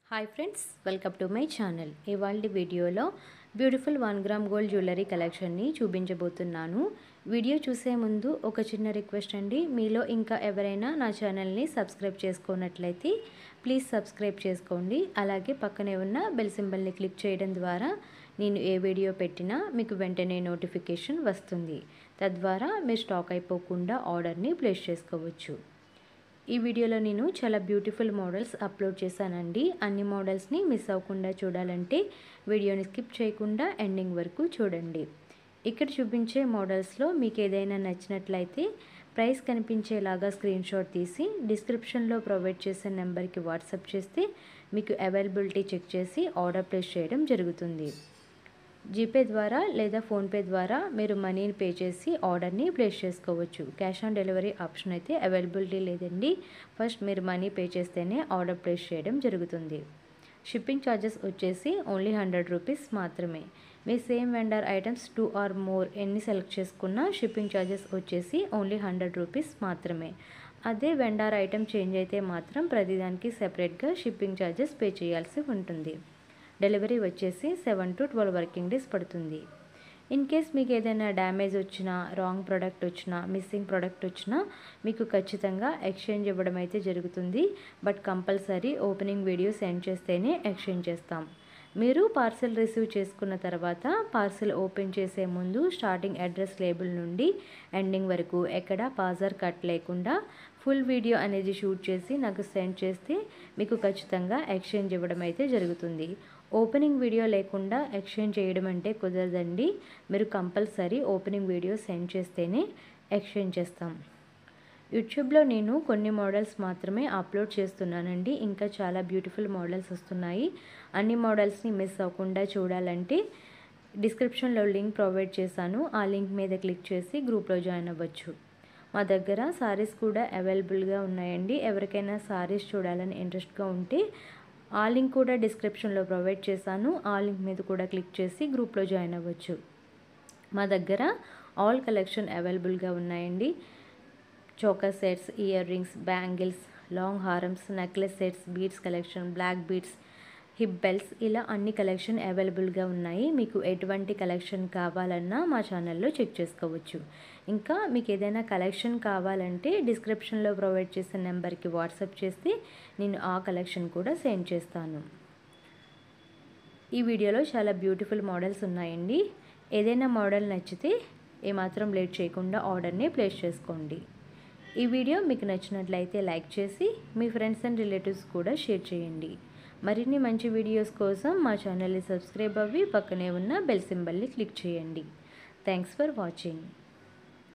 hi friends welcome to my channel ఇవాళ వీడియోలో beautiful one gram gold jewellery కలెక్షన్ని చూపించబోతున్నాను వీడియో చూసే ముందు ఒక చిన్న రిక్వెస్ట్ అండి మీలో ఇంకా ఎవరైనా నా ఛానల్ని సబ్స్క్రైబ్ చేసుకున్నట్లయితే ప్లీజ్ సబ్స్క్రైబ్ చేసుకోండి అలాగే పక్కనే ఉన్న బెల్ సింబల్ని క్లిక్ చేయడం ద్వారా నేను ఏ వీడియో పెట్టినా మీకు వెంటనే నోటిఫికేషన్ వస్తుంది తద్వారా మీరు స్టాక్ అయిపోకుండా ఆర్డర్ని ప్లేస్ చేసుకోవచ్చు ఈ వీడియోలో నేను చాలా బ్యూటిఫుల్ మోడల్స్ అప్లోడ్ చేశానండి అన్ని మోడల్స్ని మిస్ అవ్వకుండా చూడాలంటే వీడియోని స్కిప్ చేయకుండా ఎండింగ్ వరకు చూడండి ఇక్కడ చూపించే మోడల్స్లో మీకు ఏదైనా నచ్చినట్లయితే ప్రైస్ కనిపించేలాగా స్క్రీన్ షాట్ తీసి డిస్క్రిప్షన్లో ప్రొవైడ్ చేసే నెంబర్కి వాట్సాప్ చేస్తే మీకు అవైలబిలిటీ చెక్ చేసి ఆర్డర్ ప్లేస్ చేయడం జరుగుతుంది జీపే ద్వారా లేదా ఫోన్పే ద్వారా మీరు మనీని పే చేసి ఆర్డర్ని ప్లేస్ చేసుకోవచ్చు క్యాష్ ఆన్ డెలివరీ ఆప్షన్ అయితే అవైలబిలిటీ లేదండి ఫస్ట్ మీరు మనీ పే చేస్తేనే ఆర్డర్ ప్లేస్ చేయడం జరుగుతుంది షిప్పింగ్ ఛార్జెస్ వచ్చేసి ఓన్లీ హండ్రెడ్ రూపీస్ మాత్రమే మీ same vendor items two or more ఎన్ని సెలెక్ట్ చేసుకున్నా షిప్పింగ్ ఛార్జెస్ వచ్చేసి ఓన్లీ హండ్రెడ్ రూపీస్ మాత్రమే అదే వెండార్ ఐటమ్ చేంజ్ అయితే మాత్రం ప్రతిదానికి సెపరేట్గా షిప్పింగ్ ఛార్జెస్ పే చేయాల్సి ఉంటుంది డెలివరీ వచ్చేసి seven to twelve working days పడుతుంది ఇన్ కేస్ మీకు ఏదైనా డ్యామేజ్ వచ్చినా రాంగ్ ప్రోడక్ట్ వచ్చినా మిస్సింగ్ ప్రోడక్ట్ వచ్చినా మీకు ఖచ్చితంగా ఎక్స్చేంజ్ ఇవ్వడం అయితే జరుగుతుంది but compulsory opening video send చేస్తేనే ఎక్స్చేంజ్ చేస్తాం మీరు పార్సిల్ రిసీవ్ చేసుకున్న తర్వాత పార్సిల్ ఓపెన్ చేసే ముందు స్టార్టింగ్ అడ్రస్ లేబుల్ నుండి ఎండింగ్ వరకు ఎక్కడ పాజర్ కట్ లేకుండా ఫుల్ వీడియో అనేది షూట్ చేసి నాకు సెండ్ చేస్తే మీకు ఖచ్చితంగా ఎక్స్చేంజ్ ఇవ్వడం అయితే జరుగుతుంది ఓపెనింగ్ వీడియో లేకుండా ఎక్స్చేంజ్ చేయడం అంటే కుదరదండి మీరు కంపల్సరీ ఓపెనింగ్ వీడియో సెండ్ చేస్తేనే ఎక్స్చేంజ్ చేస్తాం యూట్యూబ్లో నేను కొన్ని మోడల్స్ మాత్రమే అప్లోడ్ చేస్తున్నానండి ఇంకా చాలా బ్యూటిఫుల్ మోడల్స్ వస్తున్నాయి అన్ని మోడల్స్ని మిస్ అవ్వకుండా చూడాలంటే డిస్క్రిప్షన్లో లింక్ ప్రొవైడ్ చేశాను ఆ లింక్ మీద క్లిక్ చేసి గ్రూప్లో జాయిన్ అవ్వచ్చు మా దగ్గర సారీస్ కూడా అవైలబుల్గా ఉన్నాయండి ఎవరికైనా సారీస్ చూడాలని ఇంట్రెస్ట్గా ఉంటే ఆ లింక్ కూడా డిస్క్రిప్షన్లో ప్రొవైడ్ చేశాను ఆ లింక్ మీద కూడా క్లిక్ చేసి గ్రూప్లో జాయిన్ అవ్వచ్చు మా దగ్గర ఆల్ కలెక్షన్ అవైలబుల్గా ఉన్నాయండి choker sets ear rings bangles long హారమ్స్ necklace sets beads collection black beads hip belts ఇలా అన్ని కలెక్షన్ అవైలబుల్గా ఉన్నాయి మీకు ఎటువంటి కలెక్షన్ కావాలన్నా మా ఛానల్లో చెక్ చేసుకోవచ్చు ఇంకా మీకు ఏదైనా కలెక్షన్ కావాలంటే డిస్క్రిప్షన్లో ప్రొవైడ్ చేసిన నెంబర్కి వాట్సాప్ చేస్తే నేను ఆ కలెక్షన్ కూడా సెండ్ చేస్తాను ఈ వీడియోలో చాలా బ్యూటిఫుల్ మోడల్స్ ఉన్నాయండి ఏదైనా మోడల్ నచ్చితే ఏమాత్రం లేట్ చేయకుండా ఆర్డర్ని ప్లేస్ చేసుకోండి ఈ వీడియో మీకు నచ్చినట్లయితే లైక్ చేసి మీ ఫ్రెండ్స్ అండ్ రిలేటివ్స్ కూడా షేర్ చేయండి మరిన్ని మంచి వీడియోస్ కోసం మా ఛానల్ని సబ్స్క్రైబ్ అవ్వి పక్కనే ఉన్న బెల్ సింబల్ని క్లిక్ చేయండి థ్యాంక్స్ ఫర్ వాచింగ్